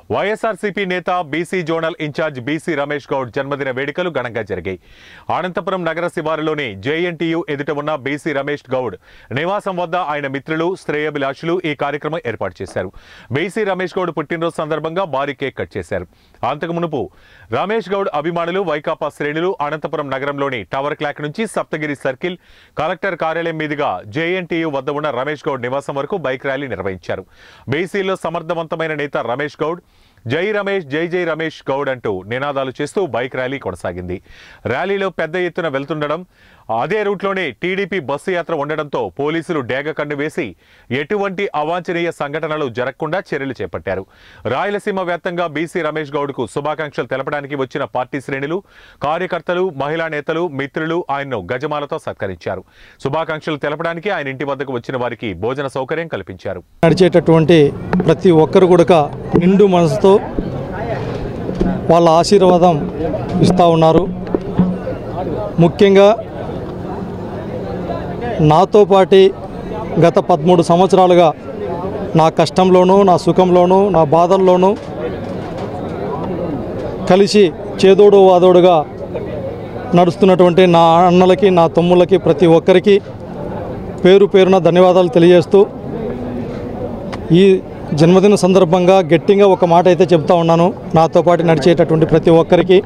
వైఎస్ఆర్సీపీ నేత BC zonal incharge BC Ramesh Goud జన్మదిన వేడుకలు ఘనంగా జరిగాయి అనంతపురం నగర శివారులోని జేఎన్టీయు ఎదుట ఉన్న బీసీ రమేష్ గౌడ్ నివాసం వద్ద ఆయన మిత్రులు శ్రేయభిలాషులు ఈ కార్యక్రమం ఏర్పాటు చేశారు బీసీ రమేష్ గౌడ్ పుట్టినరోజు సందర్భంగా భారీ కేక్ కట్ చేశారు అంతకు మునుపు రమేష్ గౌడ్ అభిమానులు వైకాపా శ్రేణులు అనంతపురం నగరంలోని టవర్ క్లాక్ నుంచి సప్తగిరి సర్కిల్ కలెక్టర్ కార్యాలయం మీదుగా జేఎన్టీయు వద్ద ఉన్న రమేష్ గౌడ్ నివాసం వరకు బైక్ ర్యాలీ నిర్వహించారు బీసీలో సమర్థవంతమైన నేత రమేష్ గౌడ్ జై రమేష్ జై జై రమేష్ గౌడ్ అంటూ నినాదాలు చేస్తూ బైక్ ర్యాలీ కొనసాగింది ర్యాలీలో పెద్ద ఎత్తున వెళ్తుండడం అదే రూట్లోనే టీడీపీ బస్సు యాత్ర ఉండడంతో పోలీసులు డేగ కన్ను వేసి ఎటువంటి అవాంఛనీయ సంఘటనలు జరగకుండా చర్యలు చేపట్టారు రాయలసీమ వ్యాప్తంగా బీసీ రమేష్ గౌడ్కు శుభాకాంక్షలు తెలపడానికి వచ్చిన పార్టీ శ్రేణులు కార్యకర్తలు మహిళా నేతలు మిత్రులు ఆయన్ను గజమాలతో సత్కరించారు శుభాకాంక్షలు తెలపడానికి ఆయన ఇంటి వద్దకు వచ్చిన వారికి భోజన సౌకర్యం కల్పించారు నడిచేటటువంటి ప్రతి ఒక్కరు కూడా నిండు మనసుతో వాళ్ళ ఆశీర్వాదం ఇస్తూ ఉన్నారు ముఖ్యంగా నాతో పాటి గత పదమూడు సంవత్సరాలుగా నా కష్టంలోనూ నా సుఖంలోనూ నా బాధల్లోనూ కలిసి చేదోడు వాదోడుగా నడుస్తున్నటువంటి నా అన్నలకి నా తమ్ముళ్ళకి ప్రతి ఒక్కరికి పేరు పేరున ధన్యవాదాలు తెలియజేస్తూ ఈ జన్మదిన సందర్భంగా గట్టిగా ఒక మాట అయితే చెప్తా ఉన్నాను నాతో పాటు నడిచేటటువంటి ప్రతి ఒక్కరికి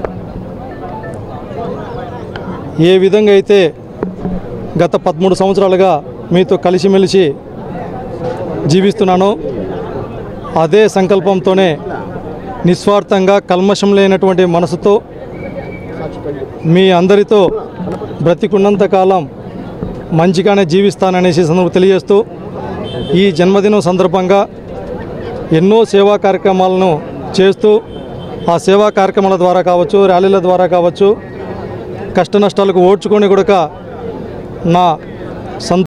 ఏ విధంగా అయితే గత పదమూడు సంవత్సరాలుగా మీతో కలిసిమెలిసి జీవిస్తున్నానో అదే సంకల్పంతోనే నిస్వార్థంగా కల్మషం లేనటువంటి మనసుతో మీ అందరితో బ్రతికున్నంత కాలం మంచిగానే జీవిస్తాననేసి సందర్భం తెలియజేస్తూ ఈ జన్మదినం సందర్భంగా ఎన్నో సేవా కార్యక్రమాలను చేస్తూ ఆ సేవా కార్యక్రమాల ద్వారా కావచ్చు ర్యాలీల ద్వారా కావచ్చు కష్ట నష్టాలకు ఓడ్చుకొని కూడా నా సొంత